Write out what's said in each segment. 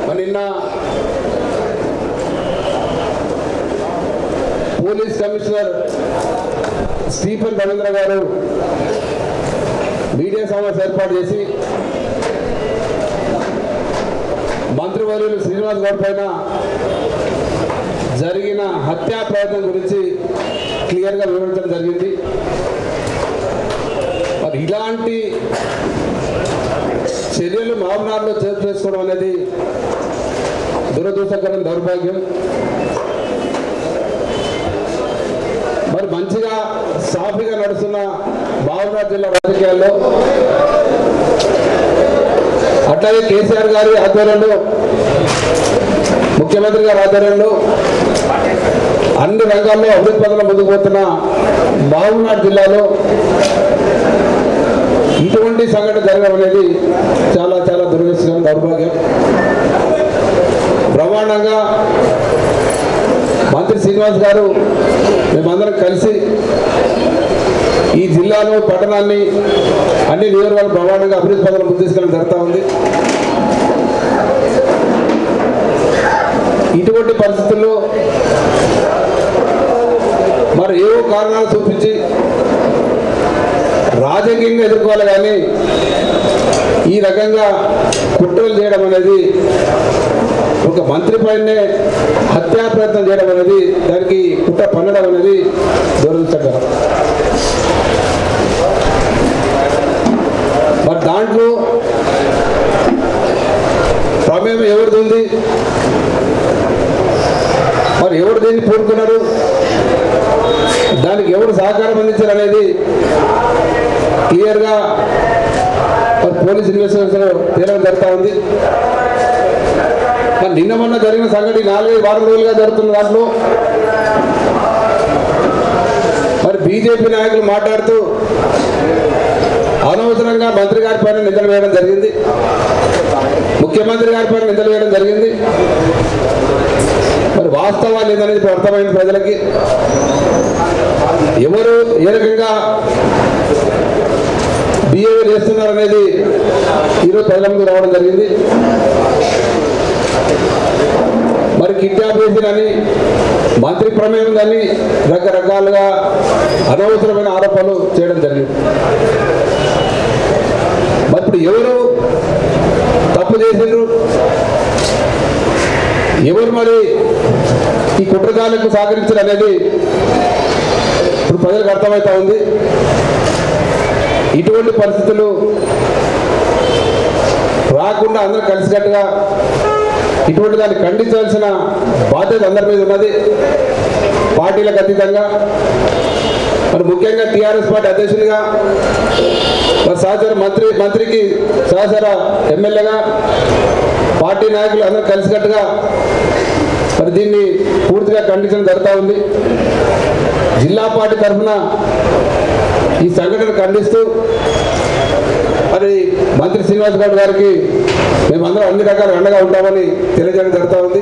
మరి నిన్న police commissioner Stephen Ravindra గారు మీడియా సమావేశం ఏర్పాటు చేసి మంత్రివర్యులు శ్రీనివాస్ గౌడ్ పైన జరిగిన హత్యా ప్రయత్నం గురించి క్లియర్గా వివరించడం జరిగింది మరి ఇలాంటి చర్యలు మామనాడులో చేర్చు చేసుకోవడం అనేది దురదృష్టకరం దౌర్భాగ్యం మరి మంచిగా సాఫీగా నడుస్తున్న బాబునాథ్ జిల్లా రాజకీయాల్లో అట్లాగే కేసీఆర్ గారి ఆధ్వర్యంలో ముఖ్యమంత్రి గారి ఆధ్వర్యంలో అన్ని రంగాల్లో అభివృద్ధి పథకంలో ముందుకు పోతున్న బాబునాథ్ జిల్లాలో ఇటువంటి సంఘటన జరగడం అనేది చాలా చాలా దురదృష్టకరం దౌర్భాగ్యం బ్రహ్మాండంగా మంత్రి శ్రీనివాస్ గారు మేమందరం కలిసి ఈ జిల్లాలో పట్టణాన్ని అన్ని నియోజకవర్గాలు బ్రహ్మాండంగా అభివృద్ధి పథకం ముందు తీసుకెళ్ళడం జరుగుతూ ఉంది ఇటువంటి పరిస్థితుల్లో మరి ఏవో కారణాలు చూపించి రాజకీయంగా ఎదుర్కోవాలి కానీ ఈ రకంగా కుట్రలు చేయడం అనేది ఒక మంత్రి పైనే హత్యా ప్రయత్నం చేయడం అనేది దానికి కుట్ర పన్నడం అనేది దురదృష్టకరం మరి దాంట్లో ప్రమేయం ఎవరిది ఉంది మరి ఎవరు దీన్ని పూనుకున్నారు దానికి ఎవరు సహకారం అందించారు అనేది క్లియర్గా మరి పోలీస్ ఇన్వెస్టిగేషన్ తేలడం జరుగుతూ ఉంది మరి నిన్న మొన్న జరిగిన సంఘటన ఈ నాలుగైదు వారం రోజులుగా జరుగుతున్న దాంట్లో మరి బీజేపీ నాయకులు మాట్లాడుతూ అనవసరంగా మంత్రి గారి పైన నిందలు వేయడం జరిగింది ముఖ్యమంత్రి గారి పైన నిందలు వేయడం జరిగింది మరి వాస్తవాలు ఏందనేది ఇప్పుడు అర్థమైంది ప్రజలకి ఎవరు ఏ రకంగా బిహేవియర్ చేస్తున్నారు అనేది ఈరోజు ప్రజల ముందు రావడం జరిగింది మరి కిడ్నాప్ చేసినని మంత్రి ప్రమేయం ఉందని రకరకాలుగా అనవసరమైన ఆరోపణలు చేయడం జరిగింది మరి ఇప్పుడు ఎవరు తప్పు చేసిండ్రు ఎవరు మరి ఈ కుట్రదాలకు సహకరించారు అనేది ఇప్పుడు ప్రజలకు అర్థమవుతా ఉంది ఇటువంటి పరిస్థితులు రాకుండా అందరూ కలిసికట్టుగా ఇటువంటి దాన్ని ఖండించాల్సిన బాధ్యత అందరి మీద ఉన్నది పార్టీలకు అతీతంగా మరి ముఖ్యంగా టీఆర్ఎస్ పార్టీ అధ్యక్షునిగా మరి సహచర మంత్రి మంత్రికి సహచర ఎమ్మెల్యేగా పార్టీ నాయకులు అందరూ కలిసికట్టుగా మరి దీన్ని పూర్తిగా ఖండించడం జరుగుతూ ఉంది జిల్లా పార్టీ తరఫున ఈ సంఘటన ఖండిస్తూ మరి మంత్రి శ్రీనివాస్ గౌడ్ గారికి మేమందరం అన్ని రకాల అండగా ఉంటామని తెలియజేయడం జరుగుతూ ఉంది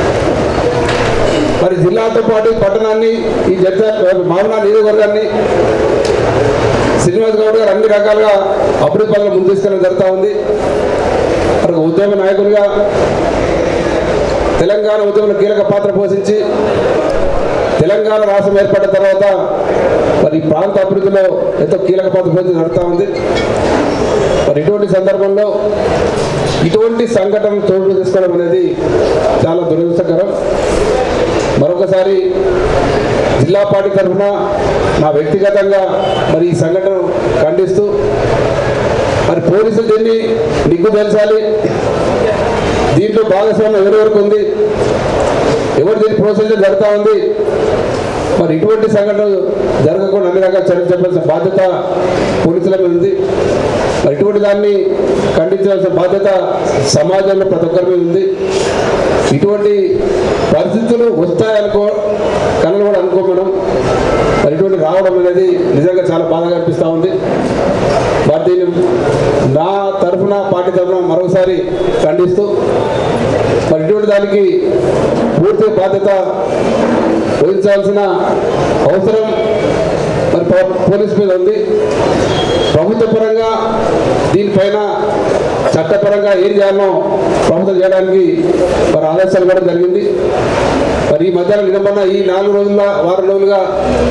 మరి జిల్లాతో పాటు ఈ పట్టణాన్ని ఈ జడ్జ మామూలు నియోజకవర్గాన్ని శ్రీనివాస్ గౌడ్ గారు అన్ని రకాలుగా అభివృద్ధి పనులు ముందు తీసుకెళ్ళడం జరుగుతూ ఉంది మరి ఒక ఉద్యమ నాయకులుగా తెలంగాణ ఉద్యమంలో కీలక పాత్ర పోషించి తెలంగాణ రాష్ట్రం ఏర్పడిన తర్వాత మరి ఈ ప్రాంత అభివృద్ధిలో ఎంతో కీలక పాత్ర పోషించి జరుగుతూ ఉంది మరి ఇటువంటి సందర్భంలో ఇటువంటి సంఘటన చోటు తీసుకోవడం అనేది చాలా దురదృష్టకరం మరొకసారి జిల్లా పార్టీ తరఫున నా వ్యక్తిగతంగా మరి ఈ సంఘటన ఖండిస్తూ మరి పోలీసులు దీన్ని నిగ్గు తెలుసాలి దీంట్లో భాగస్వామ్యం ఎవరెవరికి ఉంది ఎవరు దీన్ని ప్రోత్సహించడం జరుగుతూ ఉంది మరి ఇటువంటి సంఘటనలు జరగకుండా అన్ని రకాల చర్యలు చెప్పాల్సిన బాధ్యత పోలీసుల మీద ఉంది మరి ఇటువంటి దాన్ని ఖండించాల్సిన బాధ్యత సమాజంలో ప్రతి ఒక్కరి మీద ఉంది ఇటువంటి పరిస్థితులు వస్తాయనుకో కళలు కూడా అనుకో మనం మరి ఇటువంటి రావడం అనేది నిజంగా చాలా బాధగా అనిపిస్తూ ఉంది మరి దీన్ని నా తరఫున పార్టీ తరఫున మరొకసారి ఖండిస్తూ మరి ఇటువంటి దానికి పూర్తి బాధ్యత వహించాల్సిన అవసరం మరి పో- పోలీస్ మీద ఉంది ప్రభుత్వ పరంగా దీనిపైన చట్టపరంగా ఏం చేయాలో ప్రభుత్వం చేయడానికి మరి ఆదేశాలు కూడా జరిగింది మరి ఈ మధ్యలో నిలబడిన ఈ నాలుగు రోజుల వారం రోజులుగా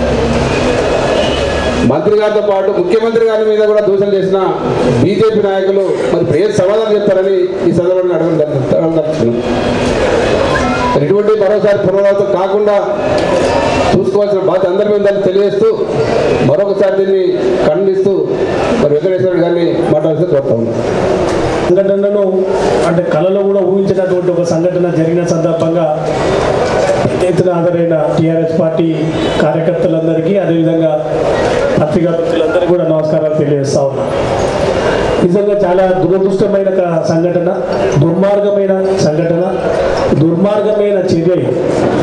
మంత్రి గారితో పాటు ముఖ్యమంత్రి గారి మీద కూడా దూషణ చేసిన బీజేపీ నాయకులు మరి ఇప్పుడు ఏం సమాధానం చెప్తారని ఈ సందర్భంగా అడగడం జరుగుతుంది- అడగడం జరుగుతుంది. మరి ఇటువంటి మరోసారి పునరావృతం కాకుండా చూసుకోవాల్సిన బాధ్యత అందరి మీద ఉందని తెలియజేస్తూ మరొకసారి దీన్ని ఖండిస్తూ మరి వెంకటేశ్వర గారిని మాట్లాడుతూ కోరుతా ఉన్నాను సంఘటనను అంటే కళలో కూడా ఊహించినటువంటి ఒక సంఘటన జరిగిన సందర్భంగా పెద్ద ఎత్తున హాజరైన టీఆర్ఎస్ పార్టీ కార్యకర్తలందరికీ అదేవిధంగా పత్రికా మిత్రులందరికీ కూడా నమస్కారాలు తెలియజేస్తా ఉన్నా నిజంగా చాలా దురదృష్టమైన క- సంఘటన దుర్మార్గమైన సంఘటన దుర్మార్గమైన చర్య ఇది.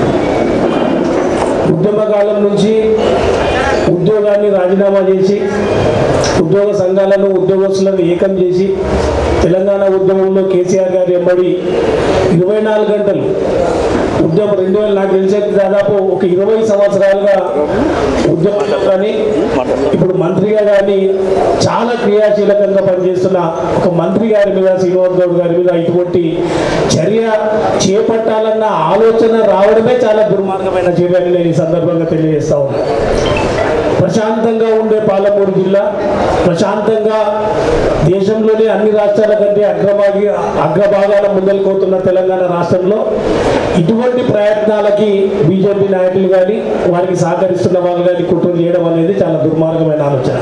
ఉద్యమకాలం నుంచి ఉద్యోగాన్ని రాజీనామా చేసి ఉద్యోగ సంఘాలను ఉద్యోగస్తులను ఏకం చేసి తెలంగాణ ఉద్యమంలో కేసీఆర్ గారి ఎంబడి ఇరవై నాలుగు గంటలు ఉద్యమం రెండు వేల నాకు తెలిసే దాదాపు ఒక ఇరవై సంవత్సరాలుగా ఉద్యమంలో కానీ ఇప్పుడు మంత్రిగా కానీ చాలా క్రియాశీలకంగా పనిచేస్తున్న ఒక మంత్రి గారి మీద శ్రీనివాస్ గౌడ్ గారి మీద ఇటువంటి చర్య చేపట్టాలన్న ఆలోచన రావడమే చాలా దుర్మార్గమైన చర్య అని నేను ఈ సందర్భంగా తెలియజేస్తా ఉన్నాను ప్రశాంతంగా ఉండే పాలమూరు జిల్లా ప్రశాంతంగా దేశంలోని అన్ని రాష్ట్రాల కంటే అగ్రభాగి అగ్రభాగాల ముందలుకోతున్న తెలంగాణ రాష్ట్రంలో ఇటువంటి ప్రయత్నాలకి బీజేపీ నాయకులు కానీ వారికి సహకరిస్తున్న వాళ్ళు కానీ కుట్ర చేయడం అనేది చాలా దుర్మార్గమైన ఆలోచన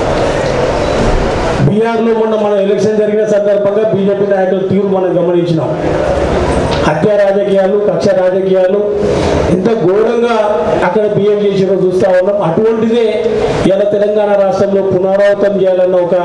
బీహార్లో మొన్న మన ఎలక్షన్ జరిగిన సందర్భంగా బీజేపీ నాయకుల తీరు మనం గమనించినాం హత్య రాజకీయాలు కక్ష రాజకీయాలు ఎంత ఘోరంగా అక్కడ బిహేవ్ చేసినో చూస్తా ఉన్నాం అటువంటిదే ఇలా తెలంగాణ రాష్ట్రంలో పునరావృతం చేయాలన్న ఒక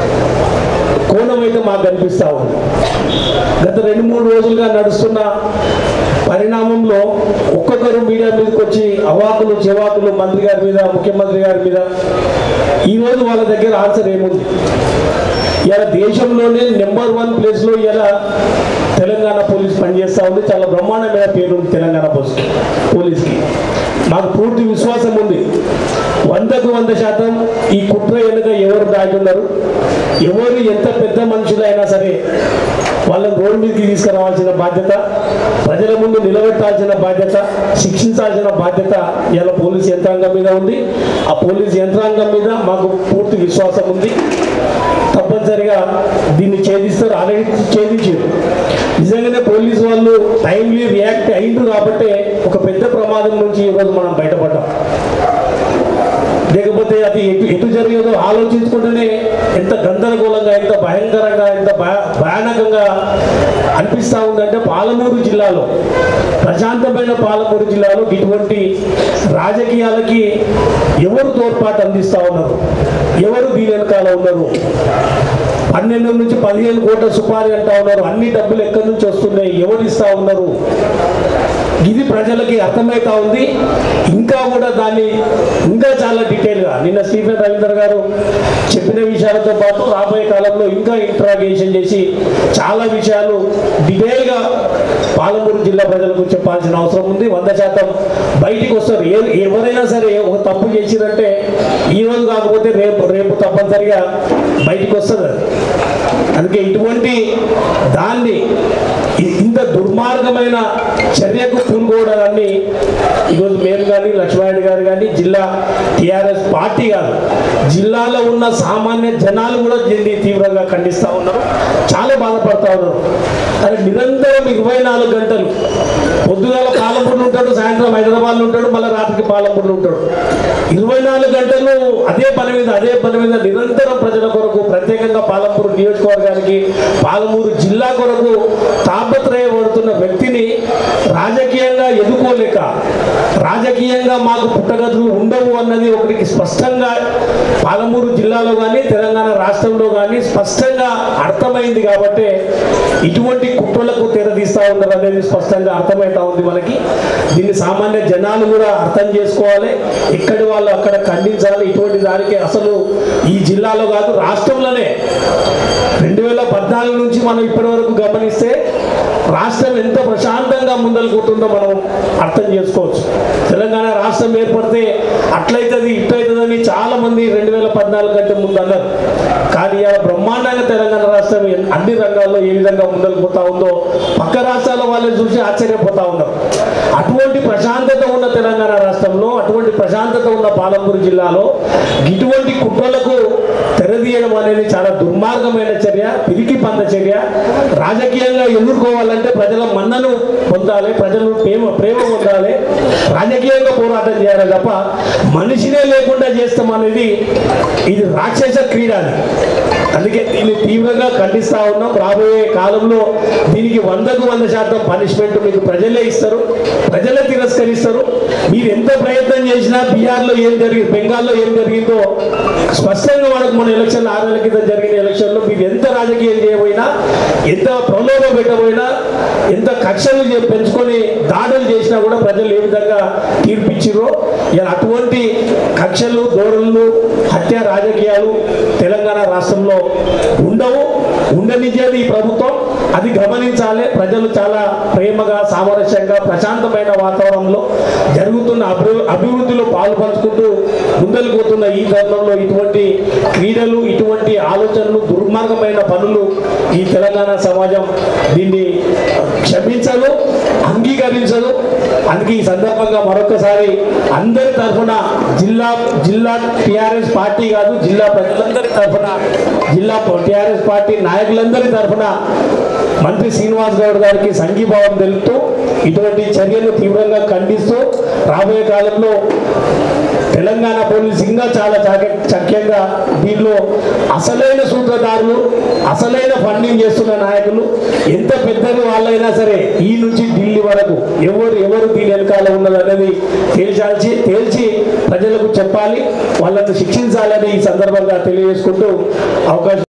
కోణం అయితే మాకు కనిపిస్తా ఉంది గత రెండు మూడు రోజులుగా నడుస్తున్న పరిణామంలో ఒక్కొక్కరు మీడియా మీదకి వచ్చి అవాకులు చెవాకులు మంత్రి గారి మీద ముఖ్యమంత్రి గారి మీద ఈరోజు వాళ్ళ దగ్గర ఆన్సర్ ఏముంది ఇలా దేశంలోనే నెంబర్ వన్ ప్లేస్లో ఇలా తెలంగాణ పోలీస్ పనిచేస్తూ ఉంది చాలా బ్రహ్మాండమైన పేరు ఉంది తెలంగాణ పోలీస్కి పోలీస్కి మాకు పూర్తి విశ్వాసం ఉంది వందకు వంద శాతం ఈ కుట్ర వెనుక ఎవరు దాగి ఉన్నారు ఎవరు ఎంత పెద్ద మనుషులైనా సరే వాళ్ళని రోడ్డు మీదకి తీసుకురావాల్సిన బాధ్యత ప్రజల ముందు నిలబెట్టాల్సిన బాధ్యత శిక్షించాల్సిన బాధ్యత ఇలా పోలీస్ యంత్రాంగం మీద ఉంది ఆ పోలీస్ యంత్రాంగం మీద మాకు పూర్తి విశ్వాసం ఉంది తప్పనిసరిగా దీన్ని ఛేదిస్తారు ఆల్రెడీ ఛేదించారు నిజంగానే పోలీసు వాళ్ళు టైమ్లీ రియాక్ట్ అయిండు కాబట్టి ఒక పెద్ద ప్రమాదం నుంచి ఈరోజు మనం బయటపడ్డాం లేకపోతే అది ఎటు ఎటు జరిగేదో ఆలోచించుకుంటేనే ఎంత గందరగోళంగా ఎంత భయంకరంగా ఎంత భయ- భయానకంగా అనిపిస్తూ ఉందంటే పాలమూరు జిల్లాలో ప్రశాంతమైన పాలమూరు జిల్లాలో ఇటువంటి రాజకీయాలకి ఎవరు తోడ్పాటు అందిస్తూ ఉన్నారు ఎవరు దీని వెనకాల ఉన్నారు పన్నెండు నుంచి పదిహేను కోట్ల సుపారీ అంటా ఉన్నారు అన్ని డబ్బులు ఎక్కడి నుంచి వస్తున్నాయి ఎవరు ఇస్తా ఉన్నారు ఇది ప్రజలకి అర్థమవుతా ఉంది ఇంకా కూడా దాన్ని ఇంకా చాలా డీటెయిల్గా నిన్న స్టీఫెన్ రవీందర్ గారు చెప్పిన విషయాలతో పాటు రాబోయే కాలంలో ఇంకా ఇంట్రాగేషన్ చేసి చాలా విషయాలు డీటెయిల్గా పాలమూరు జిల్లా ప్రజలకు చెప్పాల్సిన అవసరం ఉంది వంద శాతం బయటికి వస్తారు ఏ ఎవరైనా సరే ఒక తప్పు చేసిరంటే ఈ రోజు కాకపోతే రేపు రేపు తప్పనిసరిగా బయటికి వస్తుంది అది. అందుకే ఇటువంటి దాన్ని ఇ- ఇంత దుర్మార్గమైన చర్యకు పూనుకోవడాన్ని ఈరోజు మేము కానీ లక్ష్మారెడ్డి గారు కానీ జిల్లా టిఆర్ఎస్ పార్టీ కాదు జిల్లాలో ఉన్న సామాన్య జనాలు కూడా దీన్ని తీవ్రంగా ఖండిస్తూ ఉన్నారు చాలా బాధపడతా ఉన్నారు అది నిరంతరం ఇరవై నాలుగు గంటలు పొద్దుగాల పాలమూరులో ఉంటాడు సాయంత్రం హైదరాబాద్లో ఉంటాడు మళ్ళీ రాత్రికి పాలమూరులో ఉంటాడు ఇరవై నాలుగు గంటలు అదే పని మీద అదే పని మీద నిరంతరం ప్రజల కొరకు ప్రత్యేకంగా పాలమూరు నియోజకవర్గానికి పాలమూరు జిల్లా కొరకు తాపత్రయపడుతున్న వ్యక్తిని రాజకీయంగా ఎదుర్కోలేక రాజకీయంగా మాకు పుట్టగతులు ఉండవు అన్నది ఒకరికి స్పష్టంగా పాలమూరు జిల్లాలో కానీ తెలంగాణ రాష్ట్రంలో కానీ స్పష్టంగా అర్థమైంది కాబట్టి ఇటువంటి కుట్రలకు తెరదీస్తా ఉన్నారు అనేది స్పష్టంగా అర్థమవుతా ఉంది మనకి దీన్ని సామాన్య జనాలు కూడా అర్థం చేసుకోవాలి ఎక్కడి వాళ్ళు అక్కడ ఖండించాలి ఇటువంటి దానికి అసలు ఈ జిల్లాలో కాదు రాష్ట్రంలోనే రెండు వేల పద్నాలుగు నుంచి మనం ఇప్పటి వరకు గమనిస్తే రాష్ట్రం ఎంత ప్రశాంతంగా ముందర ముందలు పోతుందో మనం అర్థం చేసుకోవచ్చు తెలంగాణ రాష్ట్రం ఏర్పడితే అట్లయితుంది ఇట్లయితుందని చాలా మంది రెండు వేల పద్నాలుగు కంటే ముందు అన్నారు కానీ ఇలా బ్రహ్మాండంగా తెలంగాణ రాష్ట్రం ఎన్- అన్ని రంగాల్లో ఏ విధంగా ముందలు పోతా ఉందో పక్క రాష్ట్రాల వాళ్ళని చూసి ఆశ్చర్యపోతా ఉన్నారు అటువంటి ప్రశాంతత ఉన్న తెలంగాణ రాష్ట్రంలో అటువంటి ప్రశాంతత ఉన్న పాలమూరు జిల్లాలో ఇటువంటి కుట్రలకు తెరదీయడం అనేది చాలా దుర్మార్గమైన చర్య పిరికి పంద చర్య రాజకీయంగా ఎదుర్కోవాలంటే ప్రజల మన్నను పొందాలి ప్రజలు ప్రేమ ప్రేమ పొందాలి రాజకీయంగా పోరాటం చేయాలి తప్ప మనిషినే లేకుండా చేస్తామనేది ఇది రాక్షస క్రీడ అది అందుకే దీన్ని తీవ్రంగా ఖండిస్తా ఉన్నాం రాబోయే కాలంలో దీనికి వందకు వంద శాతం పనిష్మెంట్ మీకు ప్రజలే ఇస్తారు ప్రజలే తిరస్కరిస్తారు మీరు ఎంత ప్రయత్నం చేసినా బీహార్లో ఏం జరిగింది బెంగాల్లో ఏం జరిగిందో స్పష్టంగా మనకు మన ఎలక్షన్ ఆరు నెలల క్రితం జరిగిన ఎలక్షన్లో మీరు ఎంత రాజకీయం చేయబోయినా ఎంత ప్రలోభ పెట్టబోయినా ఎంత కక్షలు చే- పెంచుకొని దాడులు చేసినా కూడా ప్రజలు ఏ విధంగా తీర్పిచ్చిరో ఇలా అటువంటి కక్షలు ధోరణులు హత్య రాజకీయాలు తెలంగాణ రాష్ట్రంలో ఉండవు ఉండనిచ్చేది ఈ ప్రభుత్వం అది గమనించాలి ప్రజలు చాలా ప్రేమగా సామరస్యంగా ప్రశాంతమైన వాతావరణంలో జరుగుతున్న అభి అభివృద్ధిలో పాలు పంచుకుంటూ ముందలు పోతున్న ఈ తరుణంలో ఇటువంటి క్రీడలు ఇటువంటి ఆలోచనలు దుర్మార్గమైన పనులు ఈ తెలంగాణ సమాజం దీన్ని క్షమించదు అంగీకరించదు అందుకే ఈ సందర్భంగా మరొకసారి అందరి తరఫున జిల్లా జిల్లా టిఆర్ఎస్ పార్టీ కాదు జిల్లా ప్రజలందరి తరఫున జిల్లా టిఆర్ఎస్ పార్టీ నాయకులందరి తరఫున మంత్రి శ్రీనివాస్ గౌడ్ గారికి సంఘీభావం తెలుపుతూ ఇటువంటి చర్యలు తీవ్రంగా ఖండిస్తూ రాబోయే కాలంలో తెలంగాణ పోలీస్ ఇంకా చాలా చాక- చక్యంగా దీనిలో అసలైన సూత్రధారులు అసలైన ఫండింగ్ చేస్తున్న నాయకులు ఎంత పెద్దది వాళ్ళైనా సరే ఈ నుంచి ఢిల్లీ వరకు ఎవరు ఎవరు దీని వెనకాల ఉన్నది అనేది తేల్చాల్సి తేల్చి ప్రజలకు చెప్పాలి వాళ్ళను శిక్షించాలని ఈ సందర్భంగా తెలియజేసుకుంటూ అవకాశం